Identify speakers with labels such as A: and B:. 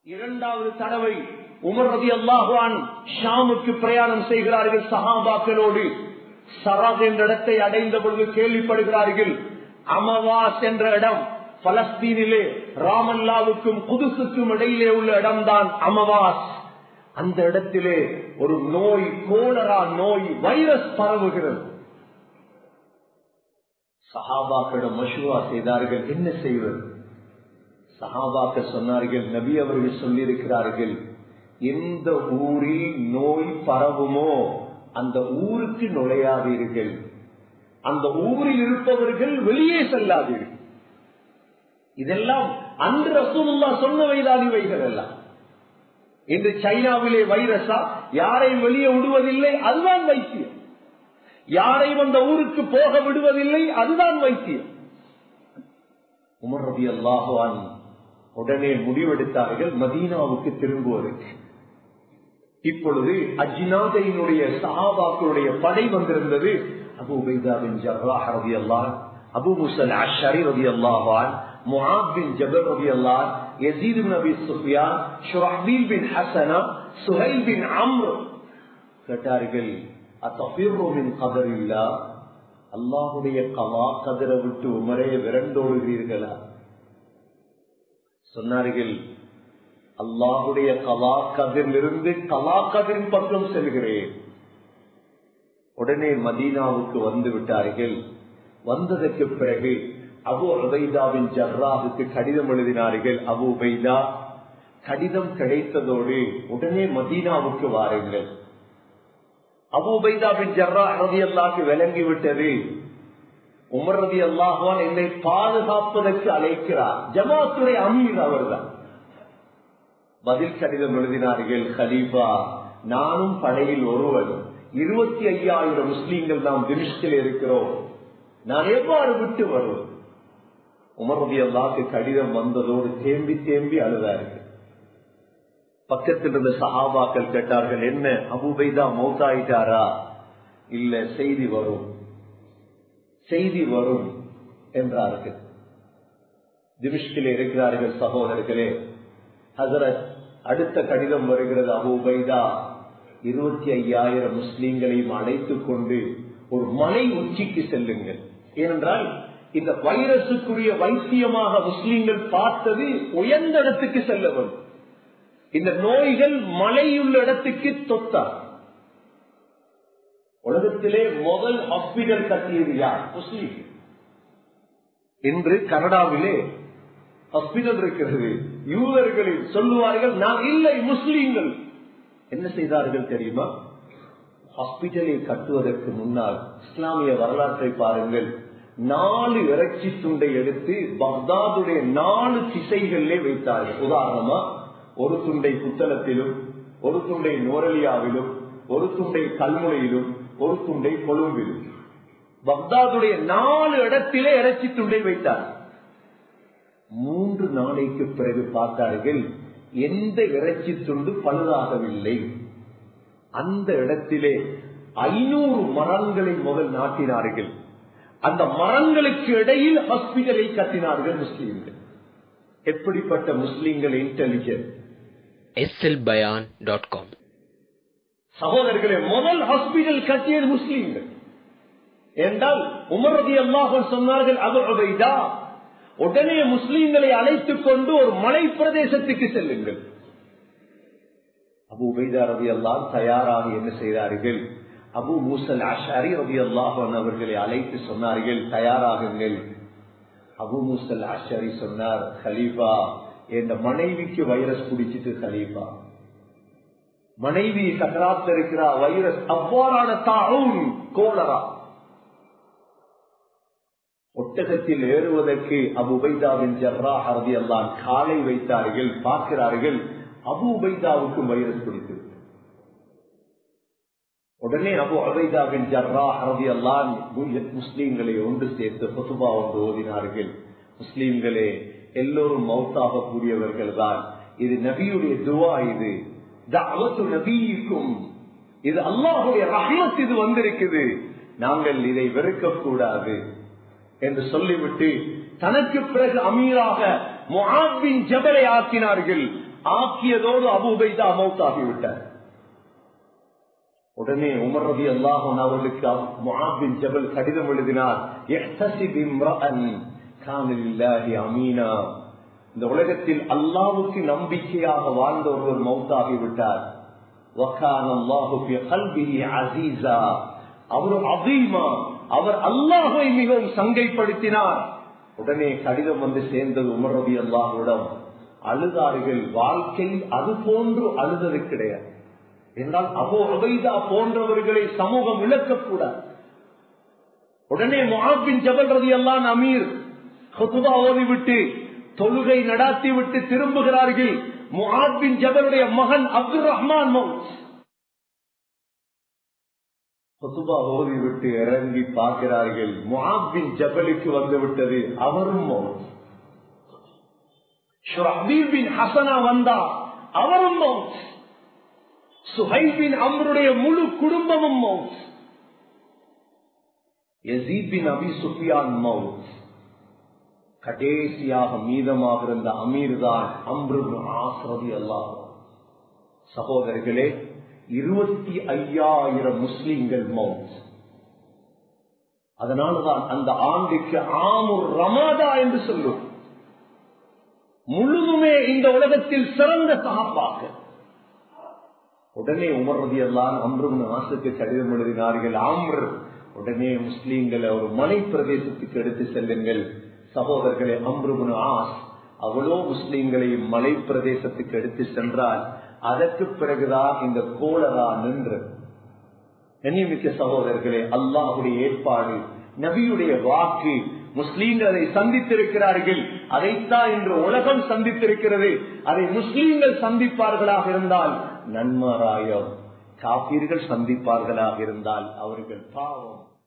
A: இரண்டாவது தடவை உமர் ரதி அல்லாஹுவான் ஷாமுக்கு பிரயாணம் செய்கிறார்கள் சஹாபாக்களோடு சராத் என்ற இடத்தை அடைந்த பொழுது கேள்விப்படுகிறார்கள் அமவாஸ் என்ற இடம் பலஸ்தீனிலே ராமல்லாவுக்கும் குதுசுக்கும் இடையிலே உள்ள இடம்தான் அமவாஸ் அந்த இடத்திலே ஒரு நோய் கோலரா நோய் வைரஸ் பரவுகிறது சஹாபாக்களிடம் மஷுவா செய்தார்கள் என்ன செய்வது சஹாபாக்கள் சொன்னார்கள் நபி அவர்கள் சொல்லியிருக்கிறார்கள் எந்த ஊரில் நோய் பரவுமோ அந்த ஊருக்கு நுழையாதீர்கள் அந்த ஊரில் இருப்பவர்கள் வெளியே செல்லாதீர்கள் இதெல்லாம் அன்று ரசூலுல்லா சொன்னவைதான் இவைகள் எல்லாம் இன்று சைனாவிலே வைரஸா யாரையும் வெளியே விடுவதில்லை அதுதான் வைத்தியம் யாரையும் அந்த ஊருக்கு போக விடுவதில்லை அதுதான் வைத்தியம் உமர் ரபி அல்லாஹான் உடனே முடிவெடுத்தார்கள் மதீனாவுக்கு திரும்புவதற்கு இப்பொழுது அஜினாதையினுடைய சஹாபாக்களுடைய படை வந்திருந்தது அபு உபைதாவின் ஜர்ராஹ் ரவி அல்லாஹ் அபு முசல் அஷரி ரவி அல்லாஹான் முஹாப் பின் ஜபர் ரவி அல்லாஹ் யசீத் பின் அபி சுஃபியான் ஷுரஹ்பீல் பின் ஹசனா சுஹைல் பின் அம்ர் கேட்டார்கள் அத்தபிர்ரோமின் கதர் இல்லா அல்லாஹுடைய கவா கதிரை விட்டு உமரே விரண்டோடுகிறீர்களா சொன்னார்கள் அல்லாஹுடைய கலா கதிரிலிருந்து கலா கதிரின் பக்கம் செல்கிறேன் உடனே மதீனாவுக்கு வந்து விட்டார்கள் வந்ததற்கு பிறகு அபு உபைதாவின் ஜர்ராவுக்கு கடிதம் எழுதினார்கள் அபு உபைதா கடிதம் கிடைத்ததோடு உடனே மதீனாவுக்கு வாருங்கள் அபு உபைதாவின் ஜர்ரா ரதி அல்லாக்கு விளங்கி விட்டது உமர் ரதி அல்லாஹான் என்னை பாதுகாப்பதற்கு அழைக்கிறார் ஜமாத்துடைய அமீர் அவர்தான் பதில் கடிதம் எழுதினார்கள் ஹலீஃபா நானும் படையில் ஒருவன் இருபத்தி ஐயாயிரம் முஸ்லீம்கள் நாம் திமிஷ்டில் இருக்கிறோம் நான் எவ்வாறு விட்டு வருவது உமர் ரதி அல்லாக்கு கடிதம் வந்ததோடு தேம்பி தேம்பி அழுதார்கள் பக்கத்தில் இருந்த சஹாபாக்கள் கேட்டார்கள் என்ன அபுபைதா மௌத்தாயிட்டாரா இல்ல செய்தி வரும் செய்தி வரும் என்றார்கள் திமிஷ்கில் இருக்கிறார்கள் சகோதரர்களே ஹசரத் அடுத்த கடிதம் வருகிறது அபுபைதா இருபத்தி ஐயாயிரம் முஸ்லீம்களையும் அழைத்துக் கொண்டு ஒரு மலை உச்சிக்கு செல்லுங்கள் ஏனென்றால் இந்த வைரசுக்குரிய வைத்தியமாக முஸ்லீம்கள் பார்த்தது உயர்ந்த இடத்துக்கு செல்ல வேண்டும் இந்த நோய்கள் மலையுள்ள இடத்துக்கு தொத்தார் உலகத்திலே முதல் ஹாஸ்பிட்டல் கட்டியது யார் முஸ்லீம் இன்று கனடாவிலே ஹாஸ்பிட்டல் இருக்கிறது யூதர்களில் சொல்லுவார்கள் நான் இல்லை முஸ்லீம்கள் என்ன செய்தார்கள் தெரியுமா ஹாஸ்பிட்டலை கட்டுவதற்கு முன்னால் இஸ்லாமிய வரலாற்றை பாருங்கள் நாலு இறைச்சி துண்டை எடுத்து பக்தாதுடைய நாலு திசைகளிலே வைத்தார்கள் உதாரணமா ஒரு துண்டை புத்தளத்திலும் ஒரு துண்டை நோரலியாவிலும் ஒரு துண்டை கல்முனையிலும் ஒரு துண்டை கொழும்பிலும் பக்தாதுடைய நாலு இடத்திலே இறைச்சி துண்டை வைத்தார் மூன்று நாளைக்கு பிறகு பார்த்தார்கள் எந்த இறைச்சி துண்டு பழுதாகவில்லை அந்த இடத்திலே ஐநூறு மரங்களை முதல் நாட்டினார்கள் அந்த மரங்களுக்கு இடையில் ஹாஸ்பிட்டலை கட்டினார்கள் முஸ்லீம்கள் எப்படிப்பட்ட முஸ்லீம்கள் இன்டெலிஜென்ட்
B: slbayan.com
A: சகோதரர்களே முதல் ஹாஸ்பிட்டல் கட்டியது முஸ்லீம்கள் என்றால் உமரதி அல்லாஹ் சொன்னார்கள் அவர் உபைதா உடனே முஸ்லீம்களை அழைத்துக் கொண்டு ஒரு மலை பிரதேசத்துக்கு செல்லுங்கள் அபு உபைதா ரவி அல்லாம் தயாராக என்ன செய்தார்கள் அபு மூசல் அஷாரி ரவி அல்லாஹன் அவர்களை அழைத்து சொன்னார்கள் தயாராகுங்கள் அபு மூசல் அஷாரி சொன்னார் ஹலீஃபா என் மனைவிக்கு வைரஸ் குடிச்சிட்டு ஹலீஃபா மனைவி சக்கராத்தில் இருக்கிற வைரஸ் அவ்வாறான தாவும் கோலரா ஒட்டகத்தில் ஏறுவதற்கு அபு உபைதாவின் ஜர்ரா ஹரதி அல்லான் காலை வைத்தார்கள் பார்க்கிறார்கள் அபு உபைதாவுக்கும் வைரஸ் குடித்து உடனே அபு அபைதாவின் ஜர்ரா ஹரதி அல்லான் முஸ்லீம்களை ஒன்று சேர்த்து பொசுபா ஒன்று ஓதினார்கள் முஸ்லீம்களே எல்லோரும் மௌத்தாக கூடியவர்கள் தான் இது நபியுடைய துவா இது தாவத்து நபிக்கும் இது அல்லாஹுடைய ரஹமத் இது வந்திருக்குது நாங்கள் இதை வெறுக்க கூடாது என்று சொல்லிவிட்டு தனக்கு பிறகு அமீராக முஹாபின் ஜபலை ஆக்கினார்கள் ஆக்கியதோடு அபுபைதா மௌத்தாகிவிட்டார் உடனே உமர் ரதி அல்லாஹன் அவர்களுக்கு முஹாபின் ஜபல் கடிதம் எழுதினார் அமீனா இந்த உலகத்தில் அல்லாவுக்கு நம்பிக்கையாக வாழ்ந்த ஒருவர் மௌத்தாகிவிட்டார் அவர் அதீமா அவர் அல்லாஹை மிகவும் சங்கைப்படுத்தினார் உடனே கடிதம் வந்து சேர்ந்தது உமர் ரவி அல்லாஹுடன் அழுதார்கள் வாழ்க்கையில் அது போன்று அழுதது கிடையாது என்றால் அபோ அபைதா போன்றவர்களை சமூகம் இழக்கக்கூடாது உடனே முஹாபின் ஜபல் ரதி அல்லான் அமீர் ஹுதுபா ஓதிவிட்டு தொழுகை நடாத்தி விட்டு திரும்புகிறார்கள் முஹாபின் ஜபலுடைய மகன் அப்துல் ரஹ்மான் மவுத் ஹுதுபா ஓதிவிட்டு இறங்கி பார்க்கிறார்கள் முஹாபின் ஜபலுக்கு வந்து விட்டது அவரும் மவுத் ஷுரஹ்பீர் ஹசனா வந்தா அவரும் மவுத் சுஹைபின் அமருடைய முழு குடும்பமும் மவுத் யசீபின் அபி சுஃபியான் மவுத் கடைசியாக மீதமாக இருந்த அமீர் தான் அம்ரு ஆசிரதி அல்லாஹ் சகோதரர்களே இருபத்தி ஐயாயிரம் முஸ்லிம்கள் மவுத் அதனாலதான் அந்த ஆண்டுக்கு ஆமுர் ரமாதா என்று சொல்லும் முழுதுமே இந்த உலகத்தில் சிறந்த சகாப்பாக்கள் உடனே உமர்றது எல்லாம் அம்ருவின் ஆசுக்கு கடிதம் எழுதினார்கள் ஆம்ர் உடனே முஸ்லீம்களை ஒரு மலை பிரதேசத்துக்கு எடுத்து செல்லுங்கள் சகோதரர்களே அம்ருவின் ஆஸ் அவ்வளோ முஸ்லீம்களை மலை பிரதேசத்துக்கு எடுத்து சென்றால் அதற்கு பிறகுதான் இந்த கோலரா நின்று கண்ணியமிக்க சகோதரர்களே அல்லாஹுடைய ஏற்பாடு நபியுடைய வாக்கு முஸ்லீம்கள் அதை சந்தித்திருக்கிறார்கள் அதைத்தான் இன்று உலகம் சந்தித்திருக்கிறது அதை முஸ்லீம்கள் சந்திப்பார்களாக இருந்தால் நன்மராயம் காப்பீர்கள் சந்திப்பார்களாக இருந்தால் அவர்கள் பாவம்